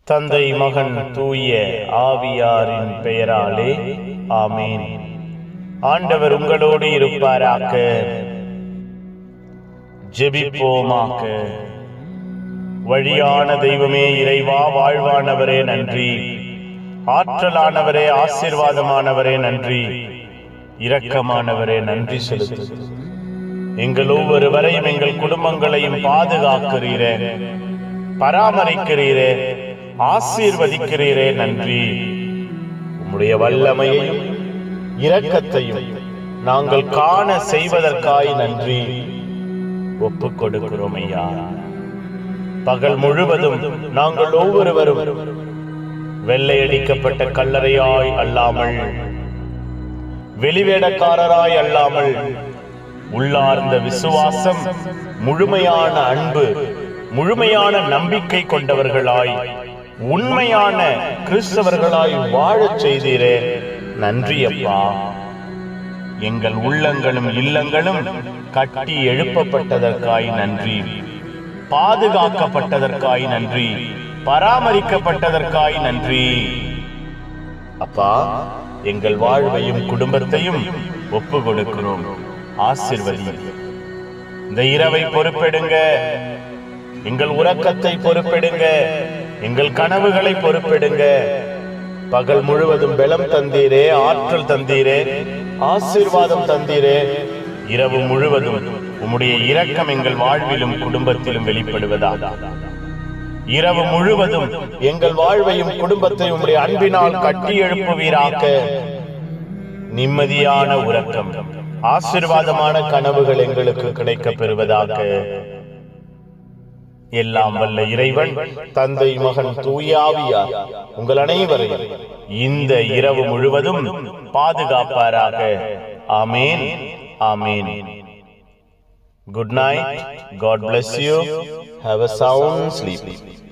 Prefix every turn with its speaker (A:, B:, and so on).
A: தந்தை மகன் தூய ஆவியாரின் பெயராலே ஆமீன் ஆண்டவர் உங்களோடு இருப்பாராக ஜெபிப்போமாக வழியான தெய்வமே இறைவா வாழ்வானவரே நன்றி ஆற்றலானவரே ஆசீர்வாதமானவரே நன்றி இரக்கமானவரே நன்றி செலுத்து எங்கள் ஒவ்வொருவரையும் எங்கள் குடும்பங்களையும் பாதுகாக்கிறீரே பராமரிக்கிறீரே ஆசீர்வதிக்கிறீரே நன்றி உம்முடைய வல்லமையையும் இரக்கத்தையும் நாங்கள் காண செய்வதற்காய் நன்றி ஒப்புக் கொடுக்கிறோம் ஐயா பகல் முழுவதும் நாங்கள் ஒவ்வொருவரும் வெள்ளையடிக்கப்பட்ட கல்லறையாய் அல்லாமல் வெளிவேடக்காரராய் அல்லாமல் உள்ளார்ந்த விசுவாசம் முழுமையான அன்பு முழுமையான நம்பிக்கை கொண்டவர்களாய் உண்மையான கிறிஸ்தவர்களாய் வாழச் செய்தீரே நன்றி அப்பா எங்கள் உள்ளங்களும் இல்லங்களும் கட்டி எழுப்பப்பட்டதற்காய் நன்றி பாதுகாக்கப்பட்டதற்காய் நன்றி பராமரிக்கப்பட்டதற்காய் நன்றி அப்பா எங்கள் வாழ்வையும் குடும்பத்தையும் ஒப்பு கொடுக்கிறோம் ஆசிர்வதி இந்த இரவை பொறுப்பெடுங்க எங்கள் உறக்கத்தை பொறுப்பெடுங்க எங்கள் கனவுகளை பொறுப்பெடுங்க பகல் முழுவதும் பலம் தந்தீரே ஆற்றல் தந்தீரே ஆசீர்வாதம் தந்தீரே இரவு முழுவதும் உம்முடைய இரக்கம் எங்கள் வாழ்விலும் குடும்பத்திலும் வெளிப்படுவதாக இரவு முழுவதும் எங்கள் வாழ்வையும் குடும்பத்தையும் உம்முடைய அன்பினால் கட்டி எழுப்புவீராக நிம்மதியான உறக்கம் ஆசீர்வாதமான கனவுகள் எங்களுக்கு கிடைக்கப் பெறுவதாக எல்லாம் வல்ல இறைவன் தந்தை மகன் தூயாவியார் உங்கள் அனைவரையும் இந்த இரவு முழுவதும் பாதுகாப்பாராக amen amen good night God bless you have a sound sleep